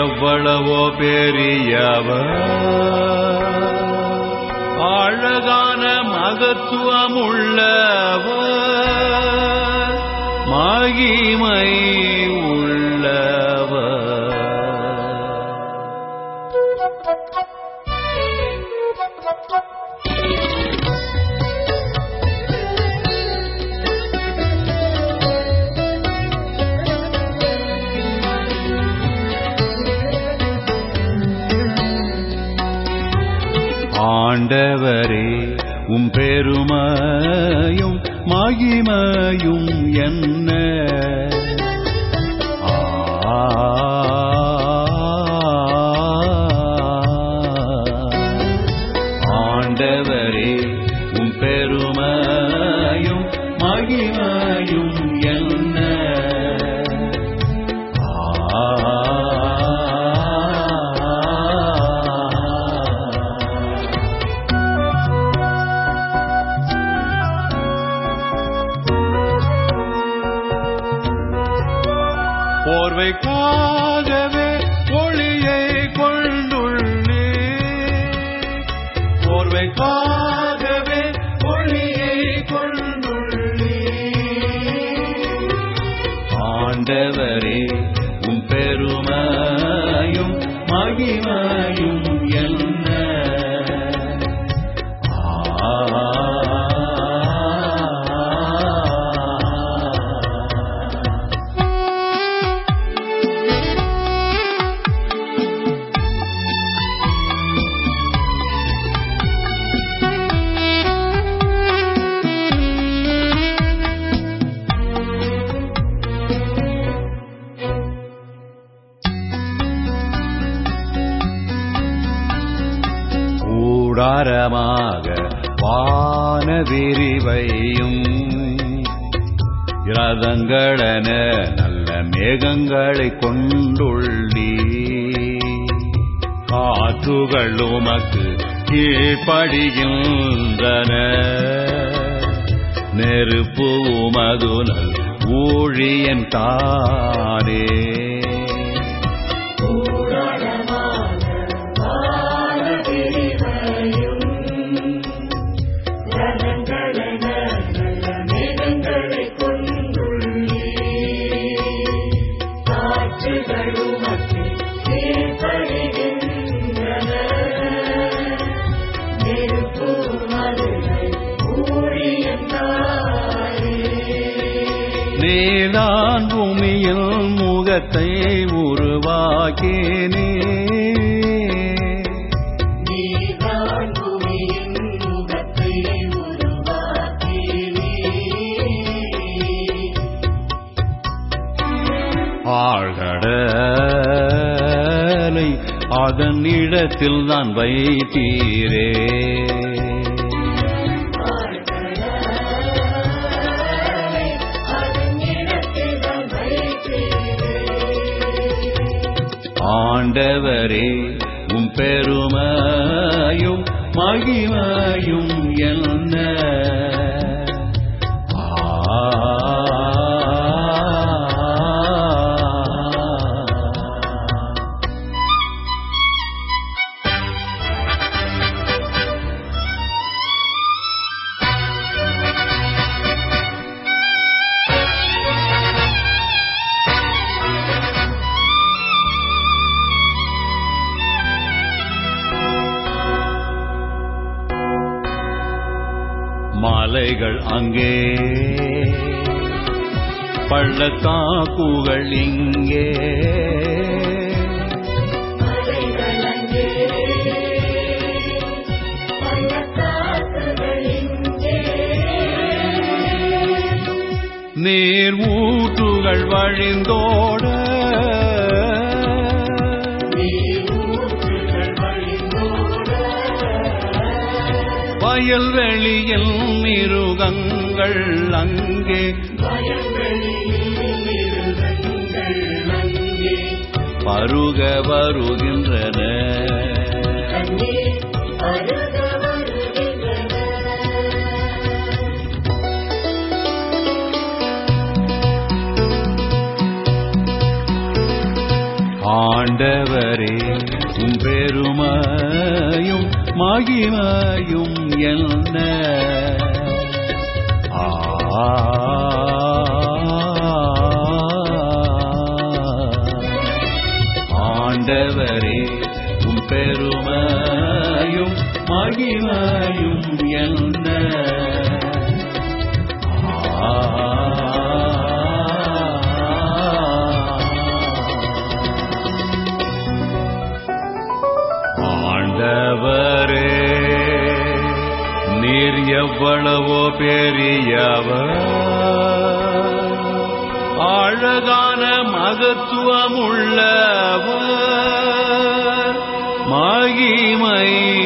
எவ்வளவோ பெரியவர் அழகான மகத்துவமுள்ளவர் மகிமை உள்ளவர் ஆண்டவரே உம் பெருமையும் மகிமையும் என்ன ஆண்டவரே உம் பெருமையும் மகிமையும் என்ன போர்வைக்காகவே ஒளியை கொண்டுள்ளே போர்வைக்காகவே ஒளியை கொண்டுள்ளே ஆண்டவரே உம் பெருமையும் மகிமையும் என்ன ஆ கூடாரமாக வான விரிவையும் ரதங்களென நல்ல மேகங்களை கொண்டுள்ளி காற்றுகள் உமக்கு கீழ்ப்படிகின்றன நெருப்பு உமதுனல் ஊழியன் தானே நீதான் பூமியில் முகத்தை உருவாக்கினே ஆழ்கடலை அதன் இடத்தில் தான் வைத்தீரே ஆண்டவரே உம் பெருமையும் மகிமையும் என்ன ஆ மாலைகள் அங்கே பள்ளத்தாக்குகள் இங்கே நீர் ஊற்றுகள் வழிந்தோட வயல்வெளியில் மிருகங்கள் அங்கே பருக வருகின்றன ஆண்டவரே உம் பெருமையும் மகிமையும் என்ன ஆண்டவரே உம் பெருமையும் மகிமையும் என்ன ஆண்டவரே நீர் எவ்வளவோ பெரியவர் அழகான மகத்துவமுள்ளவர் மகிமை